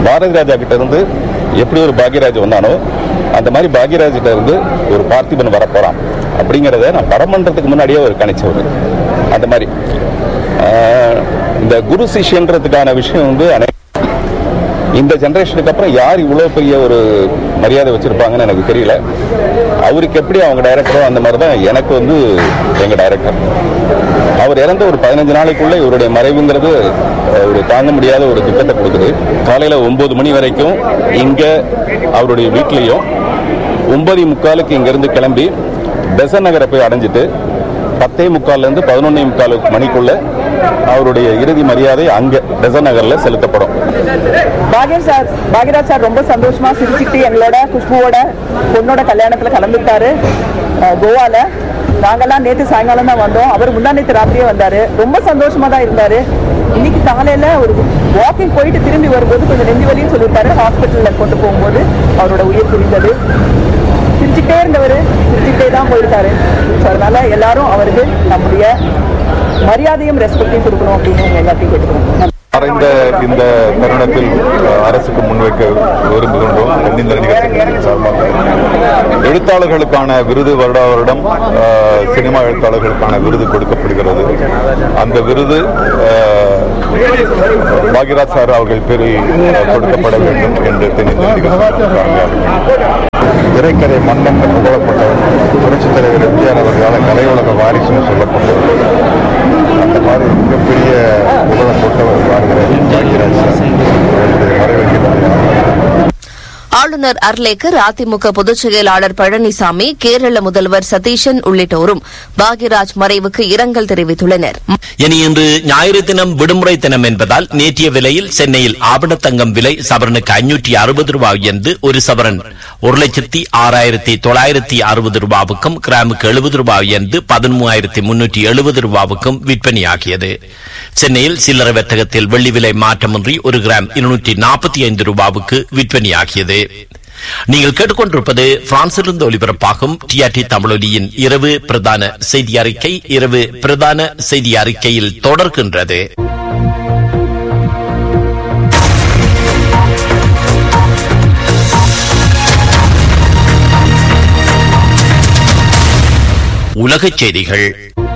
பாரதி ராஜா கிட்ட இருந்து எப்படி ஒரு பாக்யராஜ் வந்தானோ அந்த மாதிரி பாக்யராஜ் கிட்ட இருந்து ஒரு பார்த்திபன் வரப்போறான் அப்படிங்கிறத நான் படம் பண்றதுக்கு முன்னாடியே ஒரு கணிச்சவர் அந்த மாதிரி ஆஹ், இந்த குரு சிஷ்யன்றதுக்கான விஷயம் வந்து அனை இந்த ஜெனரேஷனுக்கு அப்புறம் யார் இவ்வளோ பெரிய ஒரு மரியாதை வச்சிருப்பாங்கன்னு எனக்கு தெரியல அவருக்கு எப்படி அவங்க டைரக்டரோ அந்த மாதிரி தான் எனக்கு வந்து எங்கள் டைரக்டர் அவர் இறந்த ஒரு பதினஞ்சு நாளைக்குள்ள இவருடைய மறைவுங்கிறது அஹ், ஒரு தாங்க முடியாத ஒரு துக்கத்தை கொடுக்குது காலையில் ஒன்பது மணி வரைக்கும் இங்கே அவருடைய வீட்லேயும் ஒன்பது முக்காலுக்கு இங்கேருந்து கிளம்பி பெசன் நகரை போய் அடைஞ்சிட்டு பத்தே முக்கால்லேருந்து பதினொன்னே முக்கால் மணிக்குள்ள அவருடைய இறுதி மரியாதை அங்கே பெசன் நகரில் செலுத்தப்படும் பாக்யராஜ் சார் பாக்யராஜ் சார் ரொம்ப சந்தோஷமா சிரிச்சுக்கிட்டு எங்களோட குஷ்புவோட பொண்ணோட கல்யாணத்துல கலந்துட்டாரு அஹ், கோவால நாங்கெல்லாம் நேத்து சாயங்காலம் தான் வந்தோம் அவர் முந்தா நேத்து ராத்திரியே வந்தாரு ரொம்ப சந்தோஷமா தான் இருந்தாரு இன்னைக்கு காலையில ஒரு வாக்கிங் போயிட்டு திரும்பி வரும்போது கொஞ்சம் நெஞ்சு வலின்னு சொல்லியிருக்காரு ஹாஸ்பிட்டல்ல கொண்டு போகும்போது அவரோட உயிர் பிரிந்தது சிரிச்சுட்டே இருந்தவர் சிரிச்சுட்டே தான் போயிருக்காரு ஸோ அதனால எல்லாரும் அவருக்கு நம்முடைய மரியாதையும் ரெஸ்பெக்டையும் கொடுக்கணும் அப்படின்னு உங்க எல்லாத்தையும் கேட்டுக்கணும் மறைந்த இந்த தருணத்தில் அஹ், அரசுக்கு முன்வைக்க விரும்புகின்றோம் தென்னிந்திய நடிகர் சங்கத்தின் சார்பாக எழுத்தாளர்களுக்கான விருது வருடா வருடம் அஹ், சினிமா எழுத்தாளர்களுக்கான விருது கொடுக்கப்படுகிறது அந்த விருது அஹ், பாக்யராஜ் சார் அவர்கள் பேரில் அஹ், கொடுக்கப்பட வேண்டும் என்று தென்னிந்திய நடிகர் சங்கம் சார்பாக திரைக்கதை மன்னன் புகழப்பட்டவர் புரட்சித் தலைவர் எம்ஜிஆர் அவர்களால் கலை உலக வாரிசுன்னு சொல்லப்பட்டவர் அந்த மாதிரி மிகப்பெரிய புகழம் கொண்டவர் பாரதிராஜ் பாக்யராஜ் சார் அவருடைய மறைவுக்கு நான் ஆளுநர் அர்லேக்கர் அதிமுக பொதுச் செயலாளர் பழனிசாமி கேரள முதல்வர் சதீஷன் உள்ளிட்டோரும் பாக்யராஜ் மறைவுக்கு இரங்கல் தெரிவித்துள்ளனர் இனி இன்று ஞாயிறு தினம் விடுமுறை தினம் என்பதால் நேற்றைய விலையில் சென்னையில் ஆபணத்தங்கம் விலை சவரனுக்கு ஐநூற்றி அறுபது ரூபாய் என்று ஒரு சவரன் ஒரு லட்சத்தி ஆறாயிரத்தி தொள்ளாயிரத்தி அறுபது ரூபாவுக்கும் கிராமுக்கு எழுபது ரூபாய் என்று பதிமூவாயிரத்தி முன்னூற்றி எழுபது ரூபாவுக்கும் விற்பனையாகியது சென்னையில் சில்லறை வர்த்தகத்தில் வெள்ளி விலை மாற்றமின்றி ஒரு கிராம் இருநூற்றி நாற்பத்தி ஐந்து ரூபாவுக்கு விற்பனையாகியது நீங்கள் கேட்டுக்கொண்டிருப்பது பிரான்சிலிருந்து ஒலிபரப்பாகும் டிஆர்டி தமிழொலியின் இரவு பிரதான செய்தி அறிக்கை இரவு பிரதான செய்தி அறிக்கையில் தொடர்கின்றது உலகச் செய்திகள்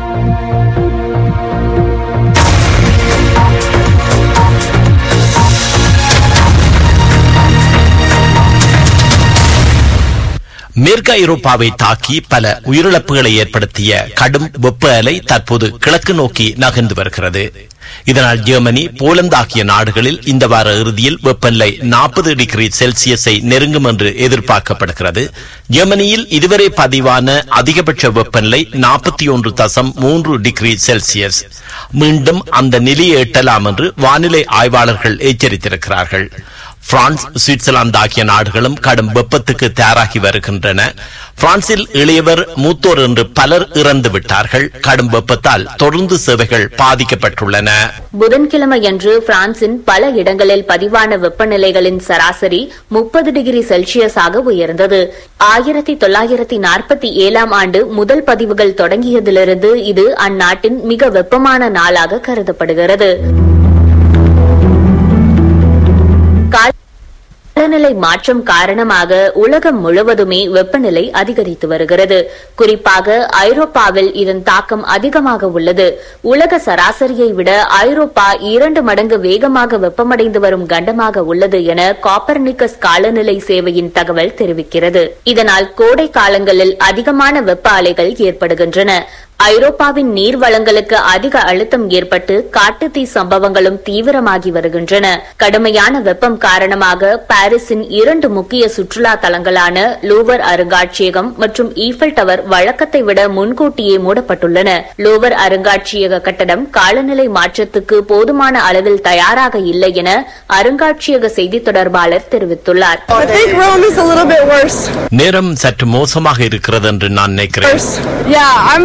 மேற்கு ஐரோப்பாவை தாக்கி பல உயிரிழப்புகளை ஏற்படுத்திய கடும் வெப்ப அலை தற்போது கிழக்கு நோக்கி நகர்ந்து வருகிறது இதனால் ஜெர்மனி போலந்து ஆகிய நாடுகளில் இந்த வார இறுதியில் வெப்பநிலை நாற்பது டிகிரி செல்சியஸை நெருங்கும் என்று எதிர்பார்க்கப்படுகிறது ஜெர்மனியில் இதுவரை பதிவான அதிகபட்ச வெப்பநிலை நாற்பத்தி ஒன்று தசம் மூன்று டிகிரி செல்சியஸ் மீண்டும் அந்த நிலையை எட்டலாம் என்று வானிலை ஆய்வாளர்கள் எச்சரித்திருக்கிறார்கள் பிரான்ஸ் சுவிட்சர்லாந்து ஆகிய நாடுகளும் கடும் வெப்பத்துக்கு தயாராகி வருகின்றன பிரான்சில் இளையவர் மூத்தோர் என்று பலர் இறந்து விட்டார்கள் கடும் வெப்பத்தால் தொடர்ந்து சேவைகள் பாதிக்கப்பட்டுள்ளன புதன்கிழமையன்று பிரான்சின் பல இடங்களில் பதிவான வெப்பநிலைகளின் சராசரி முப்பது டிகிரி செல்சியஸாக உயர்ந்தது ஆயிரத்தி தொள்ளாயிரத்தி நாற்பத்தி ஏழாம் ஆண்டு முதல் பதிவுகள் தொடங்கியதிலிருந்து இது அந்நாட்டின் மிக வெப்பமான நாளாக கருதப்படுகிறது காலநிலை மாற்றம் காரணமாக உலகம் முழுவதுமே வெப்பநிலை அதிகரித்து வருகிறது குறிப்பாக ஐரோப்பாவில் இதன் தாக்கம் அதிகமாக உள்ளது உலக சராசரியை விட ஐரோப்பா இரண்டு மடங்கு வேகமாக வெப்பமடைந்து வரும் கண்டமாக உள்ளது என காப்பர்னிக்கஸ் காலநிலை சேவையின் தகவல் தெரிவிக்கிறது இதனால் கோடை காலங்களில் அதிகமான வெப்ப அலைகள் ஏற்படுகின்றன ஐரோப்பாவின் நீர் வளங்களுக்கு அதிக அழுத்தம் ஏற்பட்டு காட்டுத்தீ சம்பவங்களும் தீவிரமாகி வருகின்றன கடுமையான வெப்பம் காரணமாக பாரிஸின் இரண்டு முக்கிய சுற்றுலா தலங்களான லூவர் அருங்காட்சியகம் மற்றும் ஈஃபல் டவர் வழக்கத்தை விட முன்கூட்டியே மூடப்பட்டுள்ளன லூவர் அருங்காட்சியக கட்டடம் காலநிலை மாற்றத்துக்கு போதுமான அளவில் தயாராக இல்லை என அருங்காட்சியக செய்தி தொடர்பாளர் தெரிவித்துள்ளார் I think Rome is a little bit worse. நேரம் சற்று மோசமாக இருக்கிறது என்று நான் நினைக்கிறேன் Yeah, I'm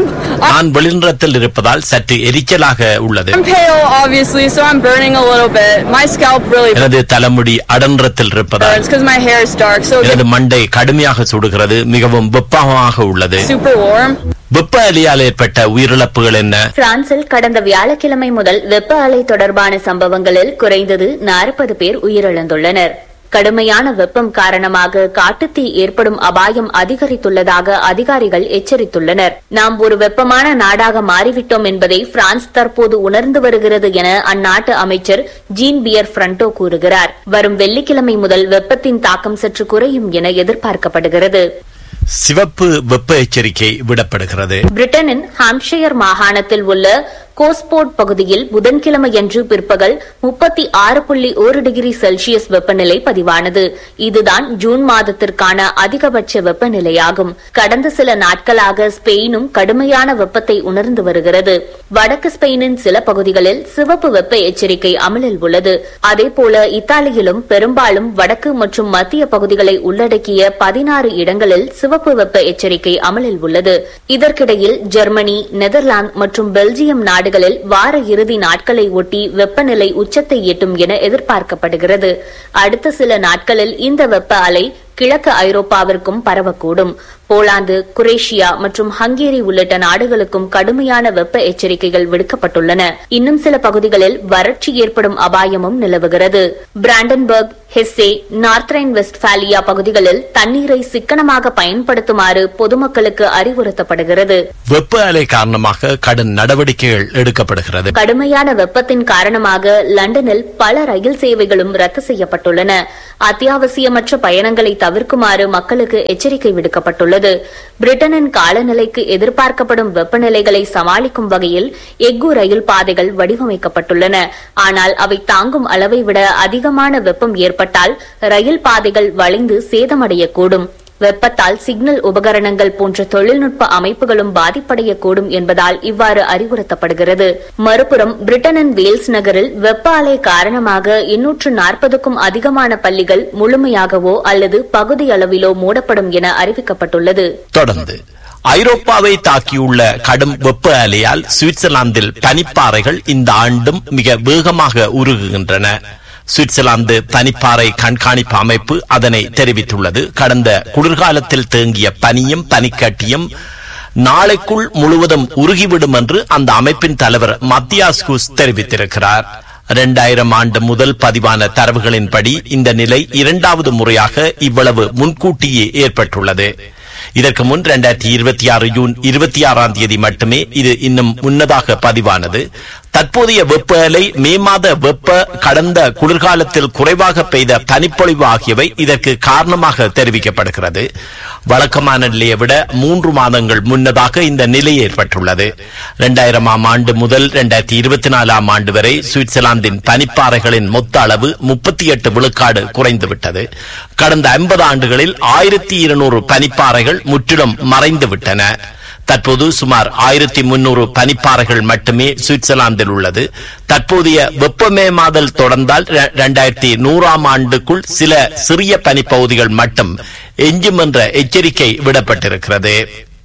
நான் வெளிநிறத்தில் இருப்பதால் சற்று எரிச்சலாக உள்ளது I'm pale, obviously, so I'm burning a little bit. My scalp really எனது தலைமுடி அடன்றத்தில் இருப்பதால் burns because my hair is dark, so it எனது மண்டை கடுமையாக சுடுகிறது மிகவும் வெப்பமாக உள்ளது gets super warm. வெப்ப அலியால் ஏற்பட்ட உயிரிழப்புகள் என்ன பிரான்சில் கடந்த வியாழக்கிழமை முதல் வெப்ப அலை தொடர்பான சம்பவங்களில் குறைந்தது நாற்பது பேர் உயிரிழந்துள்ளனர் கடுமையான வெப்பம் காரணமாக காட்டுத்தீ ஏற்படும் அபாயம் அதிகரித்துள்ளதாக அதிகாரிகள் எச்சரித்துள்ளனர் நாம் ஒரு வெப்பமான நாடாக மாறிவிட்டோம் என்பதை பிரான்ஸ் தற்போது உணர்ந்து வருகிறது என அந்நாட்டு அமைச்சர் ஜீன் பியர் ஃப்ரண்டோ கூறுகிறார் வரும் வெள்ளிக்கிழமை முதல் வெப்பத்தின் தாக்கம் சற்று குறையும் என எதிர்பார்க்கப்படுகிறது சிவப்பு வெப்ப எச்சரிக்கை விடப்படுகிறது பிரிட்டனின் ஹாம்ஷயர் மாகாணத்தில் உள்ள கோஸ்போர்ட் பகுதியில் புதன்கிழமையன்று பிற்பகல் முப்பத்தி ஆறு புள்ளி ஒரு டிகிரி செல்சியஸ் வெப்பநிலை பதிவானது இதுதான் ஜூன் மாதத்திற்கான அதிகபட்ச வெப்பநிலையாகும் கடந்த சில நாட்களாக ஸ்பெயினும் கடுமையான வெப்பத்தை உணர்ந்து வருகிறது வடக்கு ஸ்பெயினின் சில பகுதிகளில் சிவப்பு வெப்ப எச்சரிக்கை அமலில் உள்ளது அதேபோல இத்தாலியிலும் பெரும்பாலும் வடக்கு மற்றும் மத்திய பகுதிகளை உள்ளடக்கிய பதினாறு இடங்களில் சிவப்பு வெப்ப எச்சரிக்கை அமலில் உள்ளது இதற்கிடையில் ஜெர்மனி நெதர்லாந்து மற்றும் பெல்ஜியம் நாடுகளில் வார இறுதி நாட்களை ஒட்டி வெப்பநிலை உச்சத்தை எட்டும் என எதிர்பார்க்கப்படுகிறது அடுத்த சில நாட்களில் இந்த வெப்ப அலை கிழக்கு ஐரோப்பாவிற்கும் பரவக்கூடும் போலாந்து குரேஷியா மற்றும் ஹங்கேரி உள்ளிட்ட நாடுகளுக்கும் கடுமையான வெப்ப எச்சரிக்கைகள் விடுக்கப்பட்டுள்ளன இன்னும் சில பகுதிகளில் வறட்சி ஏற்படும் அபாயமும் நிலவுகிறது பிராண்டன்பர்க் ஹெஸ்ஸே நார்த்ரைன் வெஸ்ட்பாலியா பகுதிகளில் தண்ணீரை சிக்கனமாக பயன்படுத்துமாறு பொதுமக்களுக்கு அறிவுறுத்தப்படுகிறது வெப்ப அலை காரணமாக கடும் நடவடிக்கைகள் எடுக்கப்படுகிறது கடுமையான வெப்பத்தின் காரணமாக லண்டனில் பல ரயில் சேவைகளும் ரத்து செய்யப்பட்டுள்ளன அத்தியாவசியமற்ற பயணங்களை தவிர்க்குமாறு மக்களுக்கு எச்சரிக்கை விடுக்கப்பட்டுள்ளது பிரிட்டனின் காலநிலைக்கு எதிர்பார்க்கப்படும் வெப்பநிலைகளை சமாளிக்கும் வகையில் எஃகு ரயில் பாதைகள் வடிவமைக்கப்பட்டுள்ளன ஆனால் அவை தாங்கும் அளவை விட அதிகமான வெப்பம் ஏற்பட்டால் ரயில் பாதைகள் வளைந்து சேதமடையக்கூடும் வெப்பத்தால் சிக்னல் உபகரணங்கள் போன்ற தொழில்நுட்ப அமைப்புகளும் பாதிப்படையக்கூடும் என்பதால் இவ்வாறு அறிவுறுத்தப்படுகிறது மறுபுறம் பிரிட்டனின் வேல்ஸ் நகரில் வெப்ப அலை காரணமாக எண்ணூற்று நாற்பதுக்கும் அதிகமான பள்ளிகள் முழுமையாகவோ அல்லது பகுதி அளவிலோ மூடப்படும் என அறிவிக்கப்பட்டுள்ளது தொடர்ந்து ஐரோப்பாவை தாக்கியுள்ள கடும் வெப்ப அலையால் சுவிட்சர்லாந்தில் பனிப்பாறைகள் இந்த ஆண்டும் மிக வேகமாக உருகுகின்றன சுவிட்சர்லாந்து பனிப்பாறை கண்காணிப்பு அமைப்பு அதனை தெரிவித்துள்ளது கடந்த குளிர்காலத்தில் தேங்கிய பனியும் பனிக்கட்டியும் நாளைக்குள் முழுவதும் உருகிவிடும் என்று அந்த அமைப்பின் தலைவர் மத்தியாஸ்குஸ் தெரிவித்திருக்கிறார் இரண்டாயிரம் ஆண்டு முதல் பதிவான தரவுகளின்படி இந்த நிலை இரண்டாவது முறையாக இவ்வளவு முன்கூட்டியே ஏற்பட்டுள்ளது இதற்கு முன் இரண்டாயிரத்தி இருபத்தி ஆறு ஜூன் இருபத்தி ஆறாம் தேதி மட்டுமே இது இன்னும் முன்னதாக பதிவானது தற்போதைய வெப்ப அலை மே மாத வெப்ப கடந்த குளிர்காலத்தில் குறைவாக பெய்த பனிப்பொழிவு ஆகியவை இதற்கு காரணமாக தெரிவிக்கப்படுகிறது வழக்கமான நிலையை விட மூன்று மாதங்கள் முன்னதாக இந்த நிலை ஏற்பட்டுள்ளது இரண்டாயிரமாம் ஆண்டு முதல் இரண்டாயிரத்தி இருபத்தி நாலாம் ஆண்டு வரை சுவிட்சர்லாந்தின் பனிப்பாறைகளின் மொத்த அளவு முப்பத்தி எட்டு விழுக்காடு குறைந்துவிட்டது கடந்த ஐம்பது ஆண்டுகளில் ஆயிரத்தி இருநூறு பனிப்பாறைகள் முற்றிலும் மறைந்துவிட்டன தற்போது சுமார் ஆயிரத்தி முன்னூறு பனிப்பாறைகள் மட்டுமே சுவிட்சர்லாந்தில் உள்ளது தற்போதைய வெப்பமயமாதல் தொடர்ந்தால் இரண்டாயிரத்தி நூறாம் ஆண்டுக்குள் சில சிறிய பனிப்பகுதிகள் மட்டும் எஞ்சும் என்ற எச்சரிக்கை விடப்பட்டிருக்கிறது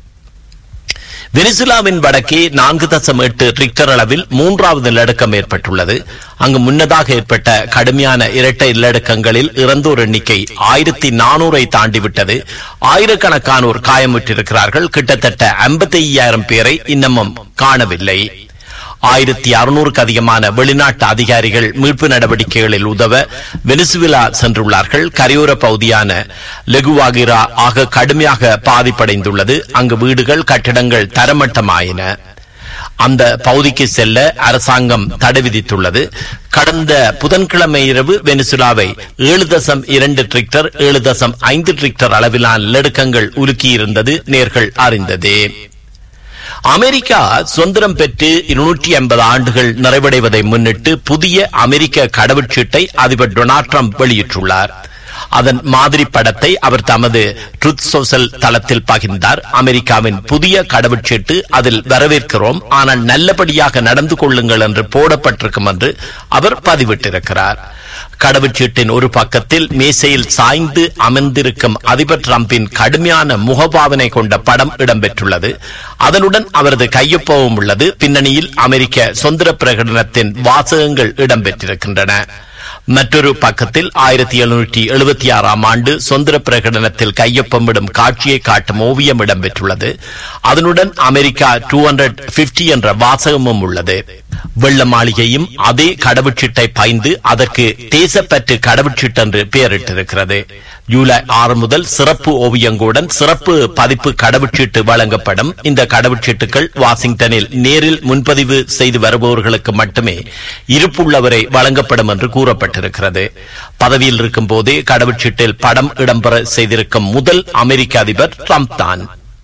வெனிசுலாவின் வடக்கே நான்கு தசம் எட்டு ரிக்டர் அளவில் மூன்றாவது நிலநடுக்கம் ஏற்பட்டுள்ளது அங்கு முன்னதாக ஏற்பட்ட கடுமையான இரட்டை நிலநடுக்கங்களில் இறந்தோர் எண்ணிக்கை ஆயிரத்தி நானூறை தாண்டிவிட்டது ஆயிரக்கணக்கானோர் காயமுற்றிருக்கிறார்கள் கிட்டத்தட்ட ஐம்பத்தி ஐயாயிரம் பேரை இன்னமும் காணவில்லை ஆயிரத்தி அறுநூறுக்கு அதிகமான வெளிநாட்டு அதிகாரிகள் மீட்பு நடவடிக்கைகளில் உதவ வெனிசுவிலா சென்றுள்ளார்கள் கரையோர பகுதியான லெகுவாகிரா ஆக கடுமையாக பாதிப்படைந்துள்ளது அங்கு வீடுகள் கட்டிடங்கள் தரமட்டமாயின அந்த பகுதிக்கு செல்ல அரசாங்கம் தடை விதித்துள்ளது கடந்த புதன்கிழமை இரவு வெனிசுலாவை ஏழு தசம் இரண்டு ட்ரிக்டர் ஏழு தசம் ஐந்து ட்ரிக்டர் அளவிலான நிலநடுக்கங்கள் உருக்கியிருந்தது நேர்கள் அறிந்ததே அமெரிக்கா சுதந்திரம் பெற்று இருநூற்றி ஐம்பது ஆண்டுகள் நிறைவடைவதை முன்னிட்டு புதிய அமெரிக்க கடவுச்சீட்டை அதிபர் டொனால்ட் ட்ரம்ப் வெளியிட்டுள்ளார் அதன் மாதிரி படத்தை அவர் தமது ட்ருத் சோஷல் தளத்தில் பகிர்ந்தார் அமெரிக்காவின் புதிய கடவுச்சீட்டு அதில் வரவேற்கிறோம் ஆனால் நல்லபடியாக நடந்து கொள்ளுங்கள் என்று போடப்பட்டிருக்கும் என்று அவர் பதிவிட்டிருக்கிறார் கடவுச்சீட்டின் ஒரு பக்கத்தில் மேசையில் சாய்ந்து அமர்ந்திருக்கும் அதிபர் டிரம்பின் கடுமையான முகபாவனை கொண்ட படம் இடம்பெற்றுள்ளது அதனுடன் அவரது கையொப்பமும் உள்ளது பின்னணியில் அமெரிக்க சுதந்திர பிரகடனத்தின் வாசகங்கள் இடம்பெற்றிருக்கின்றன மற்றொரு பக்கத்தில் ஆயிரத்தி எழுநூற்றி எழுபத்தி ஆறாம் ஆண்டு சுதந்திர பிரகடனத்தில் கையொப்பமிடும் காட்சியை காட்டும் ஓவியம் இடம்பெற்றுள்ளது அதனுடன் அமெரிக்கா டூ ஹண்ட்ரட் பிப்டி என்ற வாசகமும் உள்ளது வெள்ள மாளிகையும் அதே கடவுச்சீட்டை பாய்ந்து அதற்கு தேசப்பற்று கடவுச்சீட்டு என்று பெயரிட்டிருக்கிறது ஜூலை ஆறு முதல் சிறப்பு ஓவியங்களுடன் சிறப்பு பதிப்பு கடவுச்சீட்டு வழங்கப்படும் இந்த கடவுச்சீட்டுகள் வாஷிங்டனில் நேரில் முன்பதிவு செய்து வருபவர்களுக்கு மட்டுமே இருப்புள்ளவரை வழங்கப்படும் என்று கூறப்பட்டிருக்கிறது பதவியில் இருக்கும் போதே கடவுச்சீட்டில் படம் இடம்பெற செய்திருக்கும் முதல் அமெரிக்க அதிபர் ட்ரம்ப் தான்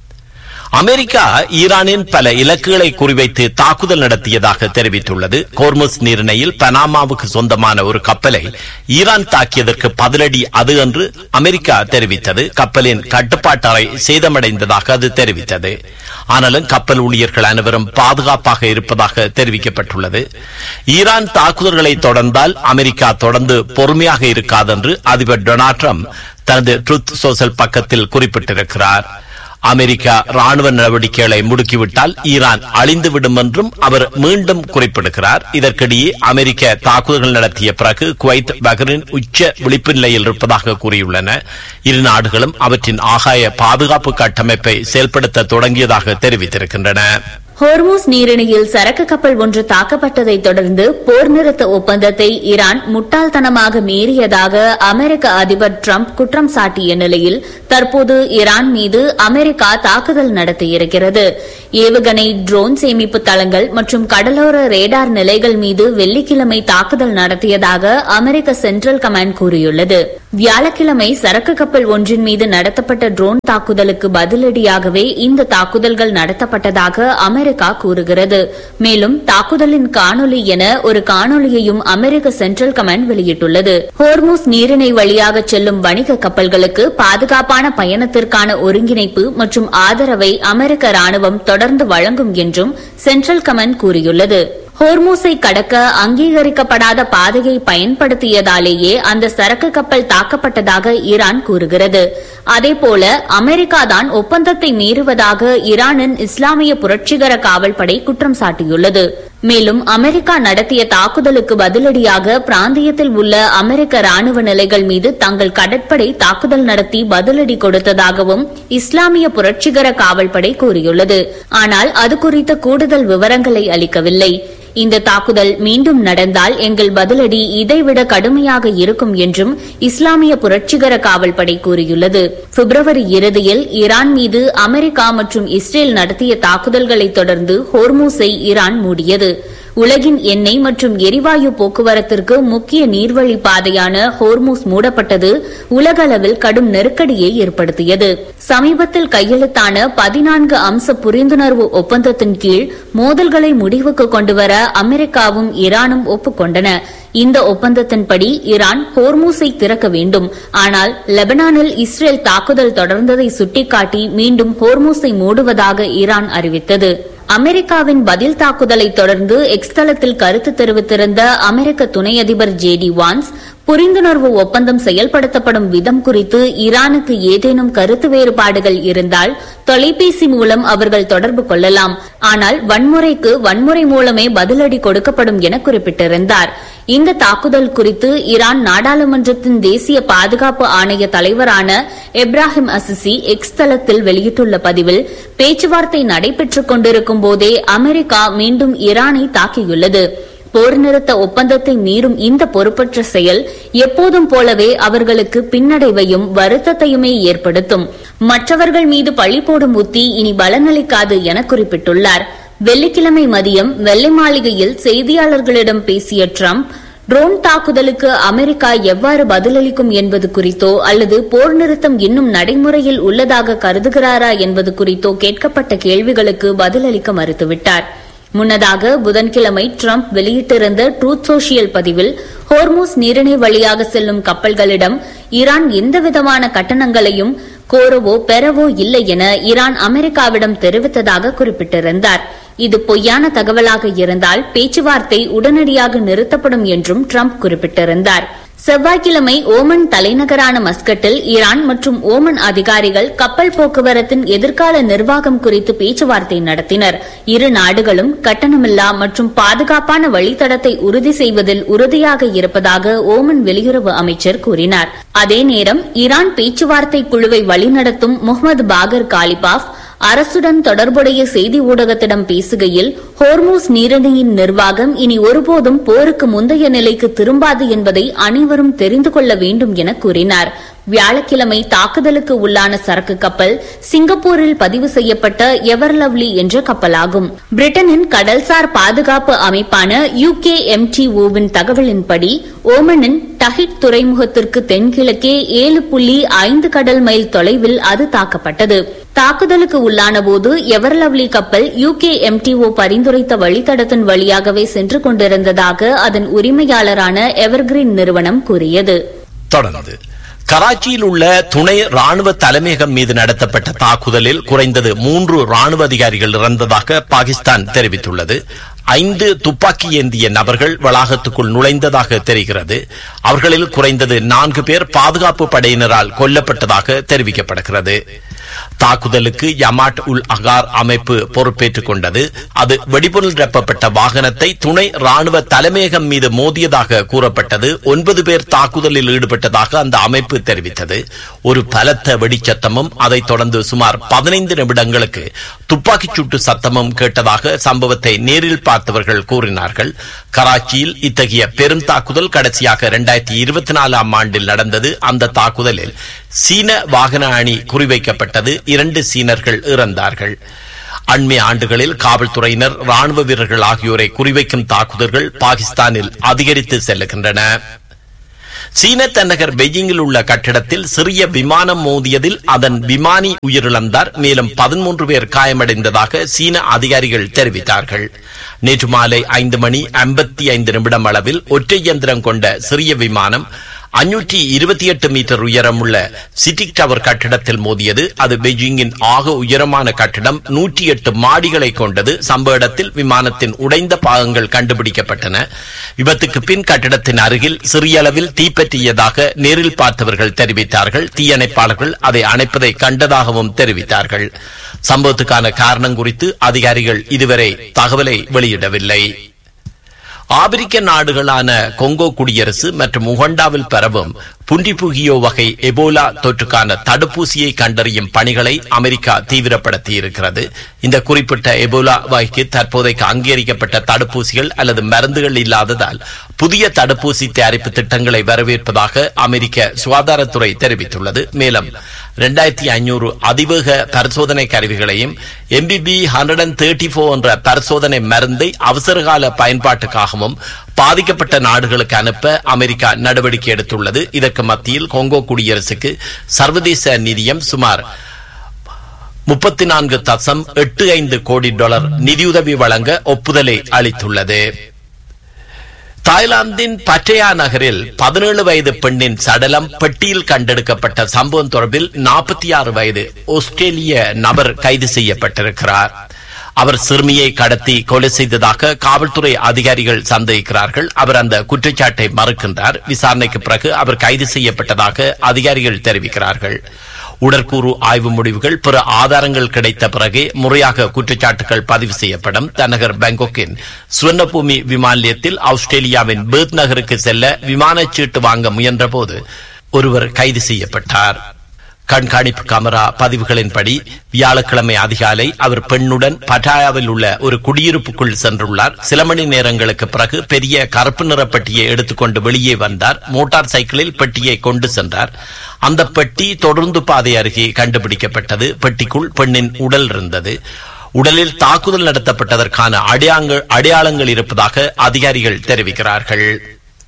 அமெரிக்கா ஈரானின் பல இலக்குகளை குறிவைத்து தாக்குதல் நடத்தியதாக தெரிவித்துள்ளது கோர்முஸ் நீரிணையில் பனாமாவுக்கு சொந்தமான ஒரு கப்பலை ஈரான் தாக்கியதற்கு பதிலடி அது என்று அமெரிக்கா தெரிவித்தது கப்பலின் கட்டுப்பாட்டு அறை சேதமடைந்ததாக அது தெரிவித்தது ஆனாலும் கப்பல் ஊழியர்கள் அனைவரும் பாதுகாப்பாக இருப்பதாக தெரிவிக்கப்பட்டுள்ளது ஈரான் தாக்குதல்களை தொடர்ந்தால் அமெரிக்கா தொடர்ந்து பொறுமையாக இருக்காது என்று அதிபர் டொனால்ட் ட்ரம்ப் தனது ட்ருத் சோஷல் பக்கத்தில் குறிப்பிட்டிருக்கிறார் அமெரிக்கா ராணுவ நடவடிக்கைகளை முடுக்கிவிட்டால் ஈரான் அழிந்துவிடும் என்றும் அவர் மீண்டும் குறிப்பிடுகிறார் இதற்கிடையே அமெரிக்க தாக்குதல்கள் நடத்திய பிறகு குவைத் பஹ்ரைன் உச்ச விழிப்பு நிலையில் இருப்பதாக கூறியுள்ளன இரு நாடுகளும் அவற்றின் ஆகாய பாதுகாப்பு கட்டமைப்பை செயல்படுத்த தொடங்கியதாக தெரிவித்திருக்கின்றன ஹோர்மூஸ் நீரிணையில் சரக்கு கப்பல் ஒன்று தாக்கப்பட்டதைத் தொடர்ந்து போர் நிறுத்த ஒப்பந்தத்தை ஈரான் முட்டாள்தனமாக மீறியதாக அமெரிக்க அதிபர் டிரம்ப் குற்றம் சாட்டிய நிலையில் தற்போது ஈரான் மீது அமெரிக்கா தாக்குதல் நடத்தியிருக்கிறது ஏவுகணை ட்ரோன் சேமிப்பு தளங்கள் மற்றும் கடலோர ரேடார் நிலைகள் மீது வெள்ளிக்கிழமை தாக்குதல் நடத்தியதாக அமெரிக்க சென்ட்ரல் கமாண்ட் கூறியுள்ளது வியாழக்கிழமை சரக்கு கப்பல் ஒன்றின் மீது நடத்தப்பட்ட ட்ரோன் தாக்குதலுக்கு பதிலடியாகவே இந்த தாக்குதல்கள் நடத்தப்பட்டதாக அமெரிக்கா கூறுகிறது மேலும் தாக்குதலின் காணொலி என ஒரு காணொலியையும் அமெரிக்க சென்ட்ரல் கமாண்ட் வெளியிட்டுள்ளது ஹோர்முஸ் நீரிணை வழியாக செல்லும் வணிக கப்பல்களுக்கு பாதுகாப்பான பயணத்திற்கான ஒருங்கிணைப்பு மற்றும் ஆதரவை அமெரிக்க ராணுவம் தொடர்ந்து வழங்கும் என்றும் சென்ட்ரல் கமாண்ட் கூறியுள்ளது ஹோர்மூஸை கடக்க அங்கீகரிக்கப்படாத பாதையை பயன்படுத்தியதாலேயே அந்த சரக்கு கப்பல் தாக்கப்பட்டதாக ஈரான் கூறுகிறது அதேபோல அமெரிக்கா தான் ஒப்பந்தத்தை மீறுவதாக ஈரானின் இஸ்லாமிய புரட்சிகர காவல்படை குற்றம் சாட்டியுள்ளது மேலும் அமெரிக்கா நடத்திய தாக்குதலுக்கு பதிலடியாக பிராந்தியத்தில் உள்ள அமெரிக்க ராணுவ நிலைகள் மீது தங்கள் கடற்படை தாக்குதல் நடத்தி பதிலடி கொடுத்ததாகவும் இஸ்லாமிய புரட்சிகர காவல்படை கூறியுள்ளது ஆனால் அது குறித்த கூடுதல் விவரங்களை அளிக்கவில்லை இந்த தாக்குதல் மீண்டும் நடந்தால் எங்கள் பதிலடி இதைவிட கடுமையாக இருக்கும் என்றும் இஸ்லாமிய புரட்சிகர காவல்படை கூறியுள்ளது பிப்ரவரி இறுதியில் ஈரான் மீது அமெரிக்கா மற்றும் இஸ்ரேல் நடத்திய தாக்குதல்களை தொடர்ந்து ஹோர்மூஸை ஈரான் மூடியது உலகின் எண்ணெய் மற்றும் எரிவாயு போக்குவரத்திற்கு முக்கிய நீர்வழி பாதையான ஹோர்மூஸ் மூடப்பட்டது உலகளவில் கடும் நெருக்கடியை ஏற்படுத்தியது சமீபத்தில் கையெழுத்தான பதினான்கு அம்ச புரிந்துணர்வு ஒப்பந்தத்தின் கீழ் மோதல்களை முடிவுக்கு கொண்டுவர அமெரிக்காவும் ஈரானும் ஒப்புக்கொண்டன இந்த ஒப்பந்தத்தின்படி ஈரான் ஹோர்மூஸை திறக்க வேண்டும் ஆனால் லெபனானில் இஸ்ரேல் தாக்குதல் தொடர்ந்ததை சுட்டிக்காட்டி மீண்டும் ஹோர்மூஸை மூடுவதாக ஈரான் அறிவித்தது அமெரிக்காவின் பதில் தாக்குதலை தொடர்ந்து எக்ஸ் தளத்தில் கருத்து தெரிவித்திருந்த அமெரிக்க துணை அதிபர் ஜே டி வான்ஸ் புரிந்துணர்வு ஒப்பந்தம் செயல்படுத்தப்படும் விதம் குறித்து ஈரானுக்கு ஏதேனும் கருத்து வேறுபாடுகள் இருந்தால் தொலைபேசி மூலம் அவர்கள் தொடர்பு கொள்ளலாம் ஆனால் வன்முறைக்கு வன்முறை மூலமே பதிலடி கொடுக்கப்படும் என குறிப்பிட்டிருந்தார் இந்த தாக்குதல் குறித்து ஈரான் நாடாளுமன்றத்தின் தேசிய பாதுகாப்பு ஆணைய தலைவரான எப்ராஹிம் அசிசி எக்ஸ் தளத்தில் வெளியிட்டுள்ள பதிவில் பேச்சுவார்த்தை நடைபெற்றுக் கொண்டிருக்கும் போதே அமெரிக்கா மீண்டும் ஈரானை தாக்கியுள்ளது போர் நிறுத்த ஒப்பந்தத்தை மீறும் இந்த பொறுப்பற்ற செயல் எப்போதும் போலவே அவர்களுக்கு பின்னடைவையும் வருத்தத்தையுமே ஏற்படுத்தும் மற்றவர்கள் மீது பழி போடும் உத்தி இனி பலனளிக்காது என குறிப்பிட்டுள்ளார் வெள்ளிக்கிழமை மதியம் வெள்ளை மாளிகையில் செய்தியாளர்களிடம் பேசிய ட்ரம்ப் ட்ரோன் தாக்குதலுக்கு அமெரிக்கா எவ்வாறு பதிலளிக்கும் என்பது குறித்தோ அல்லது போர் நிறுத்தம் இன்னும் நடைமுறையில் உள்ளதாக கருதுகிறாரா என்பது குறித்தோ கேட்கப்பட்ட கேள்விகளுக்கு பதிலளிக்க மறுத்துவிட்டார் முன்னதாக புதன்கிழமை ட்ரம்ப் வெளியிட்டிருந்த ட்ரூத் சோஷியல் பதிவில் ஹோர்மூஸ் நீரிணை வழியாக செல்லும் கப்பல்களிடம் ஈரான் எந்தவிதமான கட்டணங்களையும் கோரவோ பெறவோ இல்லை என ஈரான் அமெரிக்காவிடம் தெரிவித்ததாக குறிப்பிட்டிருந்தார் இது பொய்யான தகவலாக இருந்தால் பேச்சுவார்த்தை உடனடியாக நிறுத்தப்படும் என்றும் ட்ரம்ப் குறிப்பிட்டிருந்தார் செவ்வாய்க்கிழமை ஓமன் தலைநகரான மஸ்கட்டில் ஈரான் மற்றும் ஓமன் அதிகாரிகள் கப்பல் போக்குவரத்தின் எதிர்கால நிர்வாகம் குறித்து பேச்சுவார்த்தை நடத்தினர் இரு நாடுகளும் கட்டணமில்லா மற்றும் பாதுகாப்பான வழித்தடத்தை உறுதி செய்வதில் உறுதியாக இருப்பதாக ஓமன் வெளியுறவு அமைச்சர் கூறினார் அதே நேரம் ஈரான் பேச்சுவார்த்தை குழுவை வழிநடத்தும் முகமது பாகர் காலிபாஃப் அரசுடன் தொடர்புடைய செய்தி ஊடகத்திடம் பேசுகையில் ஹோர்மூஸ் நீரிணையின் நிர்வாகம் இனி ஒருபோதும் போருக்கு முந்தைய நிலைக்கு திரும்பாது என்பதை அனைவரும் தெரிந்து கொள்ள வேண்டும் என கூறினார் வியாழக்கிழமை தாக்குதலுக்கு உள்ளான சரக்கு கப்பல் சிங்கப்பூரில் பதிவு செய்யப்பட்ட எவர்லவ்லி என்ற கப்பலாகும் பிரிட்டனின் கடல்சார் பாதுகாப்பு அமைப்பான யூகே எம்டிஓவின் தகவலின்படி ஓமனின் டஹிட் துறைமுகத்திற்கு தென்கிழக்கே ஏழு புள்ளி ஐந்து கடல் மைல் தொலைவில் அது தாக்கப்பட்டது தாக்குதலுக்கு உள்ளான போது எவர்லவ்லி கப்பல் யூகே எம்டிஓ பரிந்துரைத்த வழித்தடத்தின் வழியாகவே சென்று கொண்டிருந்ததாக அதன் உரிமையாளரான எவர்கிரீன் நிறுவனம் கூறியது தொடர்ந்து கராச்சியில் உள்ள துணை ராணுவ தலைமையகம் மீது நடத்தப்பட்ட தாக்குதலில் குறைந்தது மூன்று ராணுவ அதிகாரிகள் இறந்ததாக பாகிஸ்தான் தெரிவித்துள்ளது ஐந்து துப்பாக்கி ஏந்திய நபர்கள் வளாகத்துக்குள் நுழைந்ததாக தெரிகிறது அவர்களில் குறைந்தது நான்கு பேர் பாதுகாப்பு படையினரால் கொல்லப்பட்டதாக தெரிவிக்கப்படுகிறது தாக்குதலுக்கு யமாட் உல் அகார் அமைப்பு பொறுப்பேற்றுக் கொண்டது அது வெடிபொருள் நிரப்பப்பட்ட வாகனத்தை துணை ராணுவ தலைமையகம் மீது மோதியதாக கூறப்பட்டது ஒன்பது பேர் தாக்குதலில் ஈடுபட்டதாக அந்த அமைப்பு தெரிவித்தது ஒரு பலத்த வெடிச்சத்தமும் அதைத் தொடர்ந்து சுமார் பதினைந்து நிமிடங்களுக்கு துப்பாக்கிச் சூட்டு சத்தமும் கேட்டதாக சம்பவத்தை நேரில் பார்த்தவர்கள் கூறினார்கள் கராச்சியில் இத்தகைய பெரும் தாக்குதல் கடைசியாக இரண்டாயிரத்தி இருபத்தி நாலாம் ஆண்டில் நடந்தது அந்த தாக்குதலில் சீன வாகன அணி குறிவைக்கப்பட்டது இரண்டு சீனர்கள் இறந்தார்கள் அண்மை ஆண்டுகளில் காவல்துறையினர் ராணுவ வீரர்கள் ஆகியோரை குறிவைக்கும் தாக்குதல்கள் பாகிஸ்தானில் அதிகரித்து செல்லுகின்றன சீன தலைநகர் பெய்ஜிங்கில் உள்ள கட்டிடத்தில் சிறிய விமானம் மோதியதில் அதன் விமானி உயிரிழந்தார் மேலும் பதிமூன்று பேர் காயமடைந்ததாக சீன அதிகாரிகள் தெரிவித்தார்கள் நேற்று மாலை ஐந்து மணி ஐம்பத்தி ஐந்து நிமிடம் அளவில் ஒற்றை இயந்திரம் கொண்ட சிறிய விமானம் அஞ்சூற்றி இருபத்தி எட்டு மீட்டர் உயரமுள்ள சிட்டி டவர் கட்டிடத்தில் மோதியது அது பெய்ஜிங்கின் ஆக உயரமான கட்டிடம் நூற்றி எட்டு மாடிகளை கொண்டது சம்பவ இடத்தில் விமானத்தின் உடைந்த பாகங்கள் கண்டுபிடிக்கப்பட்டன விபத்துக்கு பின் கட்டிடத்தின் அருகில் சிறிய அளவில் தீப்பற்றியதாக நேரில் பார்த்தவர்கள் தெரிவித்தார்கள் தீயணைப்பாளர்கள் அதை அணைப்பதை கண்டதாகவும் தெரிவித்தார்கள் சம்பவத்துக்கான காரணம் குறித்து அதிகாரிகள் இதுவரை தகவலை வெளியிடவில்லை ஆப்பிரிக்க நாடுகளான கொங்கோ குடியரசு மற்றும் உகண்டாவில் பரவும் புண்டிபுகியோ வகை எபோலா தொற்றுக்கான தடுப்பூசியை கண்டறியும் பணிகளை அமெரிக்கா தீவிரப்படுத்தி இருக்கிறது இந்த குறிப்பிட்ட எபோலா வகைக்கு தற்போதைக்கு அங்கீகரிக்கப்பட்ட தடுப்பூசிகள் அல்லது மருந்துகள் இல்லாததால் புதிய தடுப்பூசி தயாரிப்பு திட்டங்களை வரவேற்பதாக அமெரிக்க சுகாதாரத்துறை தெரிவித்துள்ளது மேலும் இரண்டாயிரத்தி ஐநூறு அதிவேக பரிசோதனை கருவிகளையும் MBB hundred and thirty four என்ற பரிசோதனை மருந்தை அவசரகால பயன்பாட்டுக்காகவும் பாதிக்கப்பட்ட நாடுகளுக்கு அனுப்ப அமெரிக்கா நடவடிக்கை எடுத்துள்ளது இதற்கு மத்தியில் கொங்கோ குடியரசுக்கு சர்வதேச நிதியம் சுமார் முப்பத்தி நான்கு தசம் எட்டு ஐந்து கோடி டாலர் நிதியுதவி வழங்க ஒப்புதலை அளித்துள்ளது தாய்லாந்தின் பட்டயா நகரில் பதினேழு வயது பெண்ணின் சடலம் பெட்டியில் கண்டெடுக்கப்பட்ட சம்பவம் தொடர்பில் நாற்பத்தி ஆறு வயது ஆஸ்திரேலிய நபர் கைது செய்யப்பட்டிருக்கிறார் அவர் சிறுமியை கடத்தி கொலை செய்ததாக காவல்துறை அதிகாரிகள் சந்தேகிக்கிறார்கள் அவர் அந்த குற்றச்சாட்டை மறுக்கின்றார் விசாரணைக்கு பிறகு அவர் கைது செய்யப்பட்டதாக அதிகாரிகள் தெரிவிக்கிறார்கள் உடற்கூறு ஆய்வு முடிவுகள் பிற ஆதாரங்கள் கிடைத்த பிறகே முறையாக குற்றச்சாட்டுகள் பதிவு செய்யப்படும் தலைநகர் பாங்காக்கின் சுவர்ணபூமி விமான நிலையத்தில் ஆஸ்திரேலியாவின் பேர்த் நகருக்கு செல்ல விமானச் சீட்டு வாங்க முயன்றபோது ஒருவர் கைது செய்யப்பட்டார் கண்காணிப்பு கமரா பதிவுகளின்படி வியாழக்கிழமை அதிகாலை அவர் பெண்ணுடன் பட்டாயாவில் உள்ள ஒரு குடியிருப்புக்குள் சென்றுள்ளார் சில மணி நேரங்களுக்கு பிறகு பெரிய கருப்பு நிற பெட்டியை எடுத்துக்கொண்டு வெளியே வந்தார் மோட்டார் சைக்கிளில் பெட்டியை கொண்டு சென்றார் அந்த பெட்டி தொடர்ந்து பாதை அருகே கண்டுபிடிக்கப்பட்டது பெட்டிக்குள் பெண்ணின் உடல் இருந்தது உடலில் தாக்குதல் நடத்தப்பட்டதற்கான அடையாளங்கள் அடையாளங்கள் இருப்பதாக அதிகாரிகள் தெரிவிக்கிறார்கள்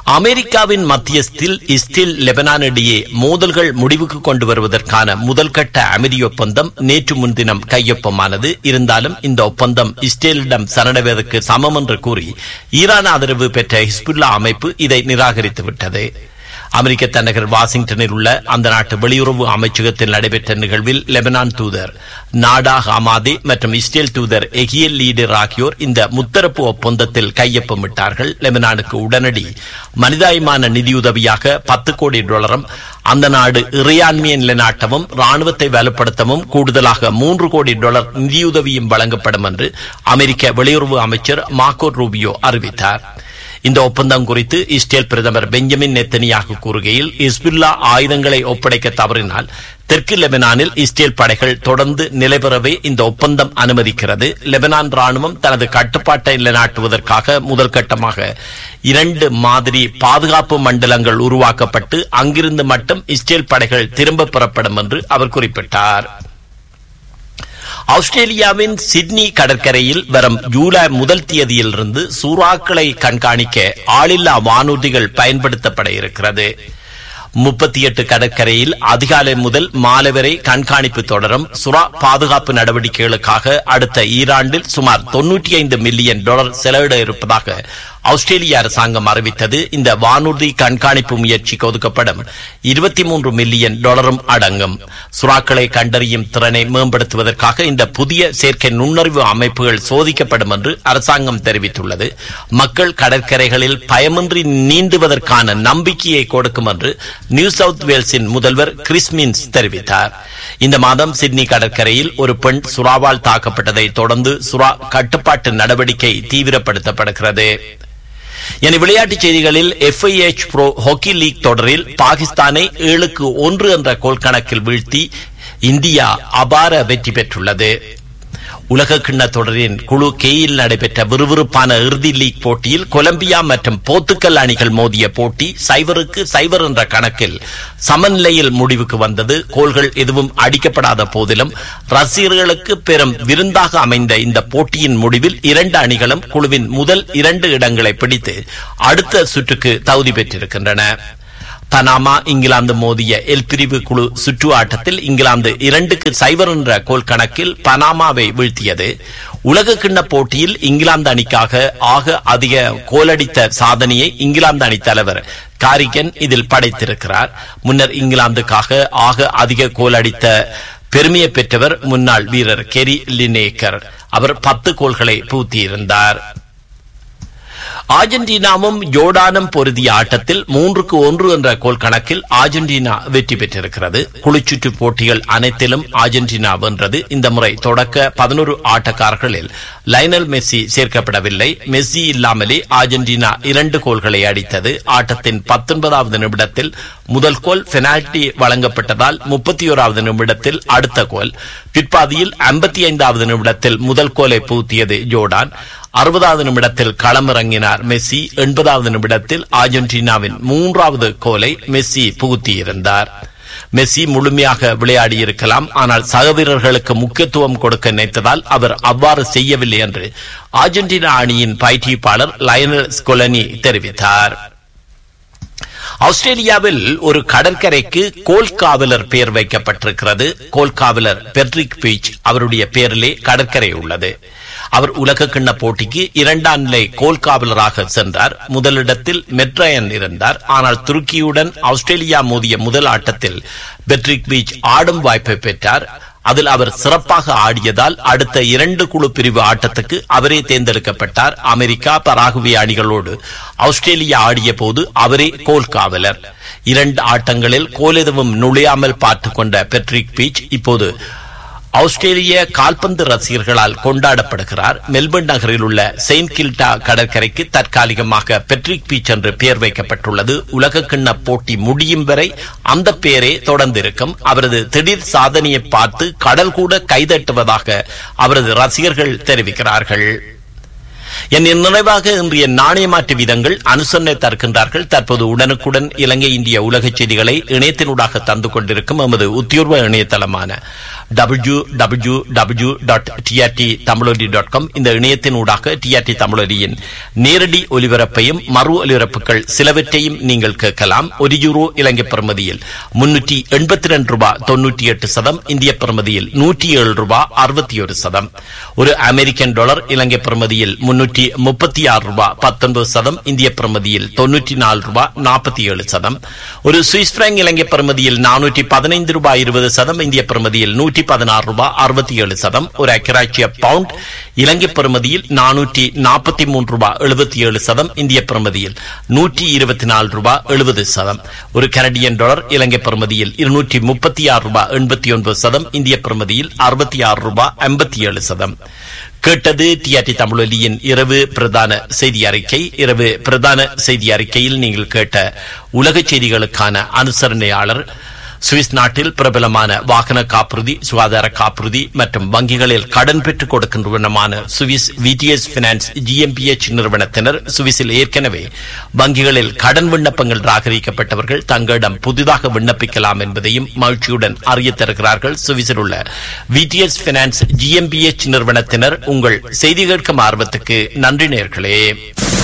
அமெரிக்காவின் மத்தியஸ்தில் இஸ்ரேல் லெபனான் இடையே மோதல்கள் முடிவுக்கு கொண்டு வருவதற்கான முதல் கட்ட அமைதி ஒப்பந்தம் நேற்று முன்தினம் கையொப்பமானது இருந்தாலும் இந்த ஒப்பந்தம் இஸ்ரேலிடம் சரணடைவதற்கு சமம் என்று கூறி ஈரான் ஆதரவு பெற்ற ஹிஸ்புல்லா அமைப்பு இதை நிராகரித்துவிட்டது அமெரிக்க தலைநகர் வாஷிங்டனில் உள்ள அந்த நாட்டு வெளியுறவு அமைச்சகத்தில் நடைபெற்ற நிகழ்வில் லெபனான் தூதர் நாடா ஹமாதே மற்றும் இஸ்ரேல் தூதர் எகியல் லீடர் ஆகியோர் இந்த முத்தரப்பு ஒப்பந்தத்தில் கையொப்பமிட்டார்கள் லெபனானுக்கு உடனடி மனிதாயமான நிதியுதவியாக பத்து கோடி டாலரும் அந்த நாடு இறையாண்மையை நிலைநாட்டவும் ராணுவத்தை வலுப்படுத்தவும் கூடுதலாக மூன்று கோடி டாலர் நிதியுதவியும் வழங்கப்படும் என்று அமெரிக்க வெளியுறவு அமைச்சர் மார்கோ ரூபியோ அறிவித்தார் இந்த ஒப்பந்தம் குறித்து இஸ்ரேல் பிரதமர் பெஞ்சமின் நெத்தனியாக கூறுகையில் இஸ்புல்லா ஆயுதங்களை ஒப்படைக்க தவறினால் தெற்கு லெபனானில் இஸ்ரேல் படைகள் தொடர்ந்து நிலைபெறவே இந்த ஒப்பந்தம் அனுமதிக்கிறது லெபனான் ராணுவம் தனது கட்டுப்பாட்டை நிலைநாட்டுவதற்காக முதல் கட்டமாக இரண்டு மாதிரி பாதுகாப்பு மண்டலங்கள் உருவாக்கப்பட்டு அங்கிருந்து மட்டும் இஸ்ரேல் படைகள் திரும்பப் பெறப்படும் என்று அவர் குறிப்பிட்டார் ஆஸ்திரேலியாவின் சிட்னி கடற்கரையில் வரும் ஜூலை முதல் தேதியிலிருந்து சூறாக்களை கண்காணிக்க ஆளில்லா வானூர்திகள் பயன்படுத்தப்பட இருக்கிறது முப்பத்தி எட்டு கடற்கரையில் அதிகாலை முதல் மாலை வரை கண்காணிப்பு தொடரும் சுறா பாதுகாப்பு நடவடிக்கைகளுக்காக அடுத்த ஈராண்டில் சுமார் தொன்னூற்றி ஐந்து மில்லியன் டாலர் செலவிட இருப்பதாக ஆஸ்திரேலிய அரசாங்கம் அறிவித்தது இந்த வானூர்தி கண்காணிப்பு முயற்சிக்கு ஒதுக்கப்படும் இருபத்தி மூன்று மில்லியன் டாலரும் அடங்கும் சுறாக்களை கண்டறியும் திறனை மேம்படுத்துவதற்காக இந்த புதிய செயற்கை நுண்ணறிவு அமைப்புகள் சோதிக்கப்படும் என்று அரசாங்கம் தெரிவித்துள்ளது மக்கள் கடற்கரைகளில் பயமின்றி நீந்துவதற்கான நம்பிக்கையை கொடுக்கும் என்று நியூ சவுத் வேல்ஸின் முதல்வர் கிறிஸ்மின்ஸ் தெரிவித்தார் இந்த மாதம் சிட்னி கடற்கரையில் ஒரு பெண் சுறாவால் தாக்கப்பட்டதை தொடர்ந்து சுறா கட்டுப்பாட்டு நடவடிக்கை தீவிரப்படுத்தப்படுகிறது என விளையாட்டுச் செய்திகளில் எஃப்ஐஎச் ப்ரோ ஹாக்கி லீக் தொடரில் பாகிஸ்தானை ஏழுக்கு ஒன்று என்ற கோல் கணக்கில் வீழ்த்தி இந்தியா அபார வெற்றி பெற்றுள்ளது உலக கிண்ண தொடரின் குழு கேயில் நடைபெற்ற விறுவிறுப்பான இறுதி லீக் போட்டியில் கொலம்பியா மற்றும் போர்த்துக்கல் அணிகள் மோதிய போட்டி சைவருக்கு சைவர் என்ற கணக்கில் சமநிலையில் முடிவுக்கு வந்தது கோல்கள் எதுவும் அடிக்கப்படாத போதிலும் ரசிகர்களுக்கு பெரும் விருந்தாக அமைந்த இந்த போட்டியின் முடிவில் இரண்டு அணிகளும் குழுவின் முதல் இரண்டு இடங்களை பிடித்து அடுத்த சுற்றுக்கு தகுதி பெற்றிருக்கின்றன பனாமா இங்கிலாந்து மோதிய எல் பிரிவு குழு சுற்று ஆட்டத்தில் இங்கிலாந்து இரண்டுக்கு சைவர் என்ற கோல் கணக்கில் பனாமாவை வீழ்த்தியது உலக கிண்ண போட்டியில் இங்கிலாந்து அணிக்காக ஆக அதிக கோலடித்த சாதனையை இங்கிலாந்து அணி தலைவர் காரிகன் இதில் படைத்திருக்கிறார் முன்னர் இங்கிலாந்துக்காக ஆக அதிக கோல் அடித்த பெருமையை பெற்றவர் முன்னாள் வீரர் கெரி லினேக்கர் அவர் பத்து கோல்களை பூத்தியிருந்தார் அர்ஜென்டினாவும் ஜோர்டானும் பொருதிய ஆட்டத்தில் மூன்றுக்கு ஒன்று என்ற கோல் கணக்கில் அர்ஜென்டினா வெற்றி பெற்றிருக்கிறது குளிச்சுற்று போட்டிகள் அனைத்திலும் அர்ஜென்டினா வென்றது இந்த முறை தொடக்க பதினோரு ஆட்டக்காரர்களில் லைனல் மெஸ்ஸி சேர்க்கப்படவில்லை மெஸ்ஸி இல்லாமலே அர்ஜென்டினா இரண்டு கோல்களை அடித்தது ஆட்டத்தின் பத்தொன்பதாவது நிமிடத்தில் முதல் கோல் பெனால்டி வழங்கப்பட்டதால் முப்பத்தி ஓராவது நிமிடத்தில் அடுத்த கோல் பிற்பாதியில் ஐம்பத்தி ஐந்தாவது நிமிடத்தில் முதல் கோலை பூத்தியது ஜோர்டான் அறுபதாவது நிமிடத்தில் களமிறங்கினார் மெஸ்ஸி எண்பதாவது நிமிடத்தில் அர்ஜென்டினாவின் மூன்றாவது கோலை மெஸ்ஸி புகுத்தியிருந்தார் மெஸ்ஸி முழுமையாக விளையாடியிருக்கலாம் ஆனால் சக வீரர்களுக்கு முக்கியத்துவம் கொடுக்க நினைத்ததால் அவர் அவ்வாறு செய்யவில்லை என்று அர்ஜென்டினா அணியின் பயிற்சிப்பாளர் லயனல் ஸ்கொலனி தெரிவித்தார் ஆஸ்திரேலியாவில் ஒரு கடற்கரைக்கு கோல்காவலர் பெயர் வைக்கப்பட்டிருக்கிறது கோல்காவலர் பெட்ரிக் பீச் அவருடைய பெயரிலே கடற்கரை உள்ளது அவர் உலக கிண்ண போட்டிக்கு இரண்டாம் நிலை கோல்காவலராக சென்றார் முதலிடத்தில் மெட்ரயன் இருந்தார் ஆனால் துருக்கியுடன் ஆஸ்திரேலியா மோதிய முதல் ஆட்டத்தில் பெட்ரிக் பீச் ஆடும் வாய்ப்பை பெற்றார் அதில் அவர் சிறப்பாக ஆடியதால் அடுத்த இரண்டு குழு பிரிவு ஆட்டத்துக்கு அவரே தேர்ந்தெடுக்கப்பட்டார் அமெரிக்கா பராகுவே அணிகளோடு ஆஸ்திரேலியா ஆடிய போது அவரே கோல் காவலர் இரண்டு ஆட்டங்களில் கோல் எதுவும் நுழையாமல் பார்த்துக் கொண்ட பெட்ரிக் பீச் இப்போது ஆஸ்திரேலிய கால்பந்து ரசிகர்களால் கொண்டாடப்படுகிறார் மெல்பர்ன் நகரில் உள்ள செயின்ட் கில்டா கடற்கரைக்கு தற்காலிகமாக பெட்ரிக் பீச் என்று பெயர் வைக்கப்பட்டுள்ளது உலக கிண்ண போட்டி முடியும் வரை அந்த பெயரே தொடர்ந்திருக்கும் அவரது திடீர் சாதனையை பார்த்து கடல் கூட கைதட்டுவதாக அவரது ரசிகர்கள் தெரிவிக்கிறார்கள் என் நிறைவாக இன்றைய நாணய மாற்று வீதங்கள் அனுசரணை தருகின்றார்கள் தற்போது உடனுக்குடன் இலங்கை இந்திய உலக செய்திகளை இணையத்தினூடாக தந்து கொண்டிருக்கும் எமது உத்தியோர்வ இணையதளமான W W W dot TRT Tamiloli dot com இந்த இணையத்தின் ஊடாக டிஆர்டி தமிழொலியின் நேரடி ஒலிபரப்பையும் மறு ஒலிபரப்புகள் சிலவற்றையும் நீங்கள் கேட்கலாம் ஒரு யூரோ இலங்கை பிரமதியில் முன்னூற்றி எண்பத்தி ரெண்டு ரூபாய் தொன்னூற்றி எட்டு சதம் இந்திய பிரமதியில் நூற்றி ஏழு ரூபாய் அறுபத்தி ஒரு சதம் ஒரு அமெரிக்கன் டாலர் இலங்கை பிரமதியில் முன்னூற்றி முப்பத்தி ஆறு ரூபாய் பத்தொன்பது சதம் இந்திய பிரமதியில் தொன்னூற்றி நாலு ரூபாய் நாற்பத்தி ஏழு சதம் ஒரு சுவிஸ் பிராங்க் இலங்கை பிரமதியில் நானூற்றி பதினைந்து ரூபாய் இருபது சதம் இந்திய பிரமதியில் நூற்றி பதினாறு ரூபாய் அறுபத்தி ஏழு சதம் ஒரு அக்கராட்சிய பவுண்ட் இலங்கை பிரமதியில் நானூற்றி நாற்பத்தி மூன்று ரூபாய் எழுபத்தி ஏழு சதம் இந்திய பிரமதியில் நூற்றி இருபத்தி நாலு ரூபாய் எழுபது சதம் ஒரு கனடியன் டாலர் இலங்கை பிரமதியில் இருநூற்றி முப்பத்தி ஆறு ரூபாய் எண்பத்தி ஒன்பது சதம் இந்திய பிரமதியில் அறுபத்தி ஆறு ரூபாய் ஐம்பத்தி ஏழு சதம் கேட்டது டிஆர்டி தமிழொலியின் இரவு பிரதான செய்தி அறிக்கை இரவு பிரதான செய்தி அறிக்கையில் நீங்கள் கேட்ட உலக செய்திகளுக்கான அனுசரணையாளர் சுவிஸ் நாட்டில் பிரபலமான வாகன காப்புறுதி சுகாதார காப்புறுதி மற்றும் வங்கிகளில் கடன் பெற்றுக் கொடுக்கின்றவனமான சுவிஸ் விடிஎஸ் பினான்ஸ் ஜிஎம்பிஎச் நிறுவனத்தினர் சுவிஸில் ஏற்கனவே வங்கிகளில் கடன் விண்ணப்பங்கள் ராகரிக்கப்பட்டவர்கள் தங்களிடம் புதிதாக விண்ணப்பிக்கலாம் என்பதையும் மகிழ்ச்சியுடன் அறிய தருகிறார்கள் சுவிஸில் உள்ள விடிஎஸ் பினான்ஸ் ஜிஎம்பிஎச் நிறுவனத்தினர் உங்கள் செய்தி கேட்கும் ஆர்வத்துக்கு நன்றி நேர்களே